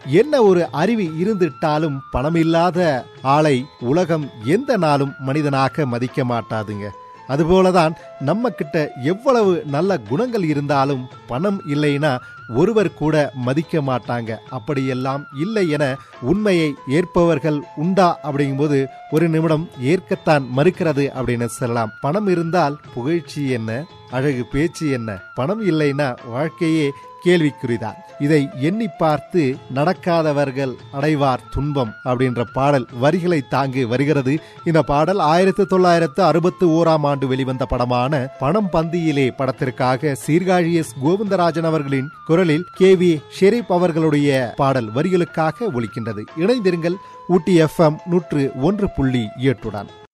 என்ன ஒரு அறிவு இருந்துட்டாலும் பணமில்லாத ஆளை உலகம் எந்த நாளும் மனிதனாக மதிக்க மாட்டாதுங்க அதுபோலதான் நம்ம கிட்ட எவ்வளவு நல்ல குணங்கள் இருந்தாலும் பணம் இல்லைன்னா ஒருவர் கூட மதிக்க மாட்டாங்க அப்படியெல்லாம் இல்லை என உண்மையை ஏற்பவர்கள் உண்டா அப்படிங்கும்போது ஒரு நிமிடம் ஏற்கத்தான் மறுக்கிறது அப்படின்னு சொல்லலாம் பணம் இருந்தால் புகழ்ச்சி என்ன அழகு பேச்சு என்ன பணம் இல்லைன்னா வாழ்க்கையே கேள்விக்குறிதான் இதை எண்ணி பார்த்து நடக்காதவர்கள் அடைவார் துன்பம் அப்படின்ற பாடல் வரிகளை தாங்கி வருகிறது இந்த பாடல் ஆயிரத்தி தொள்ளாயிரத்து அறுபத்தி ஓராம் ஆண்டு வெளிவந்த படமான பணம் பந்தியிலே படத்திற்காக சீர்காழி எஸ் கோவிந்தராஜன் அவர்களின் குரலில் கே வி ஷெரீப் அவர்களுடைய பாடல் வரிகளுக்காக ஒலிக்கின்றது இணைந்திருங்கள் ஊட்டி எஃப்எம் நூற்று ஒன்று புள்ளி எட்டுடன்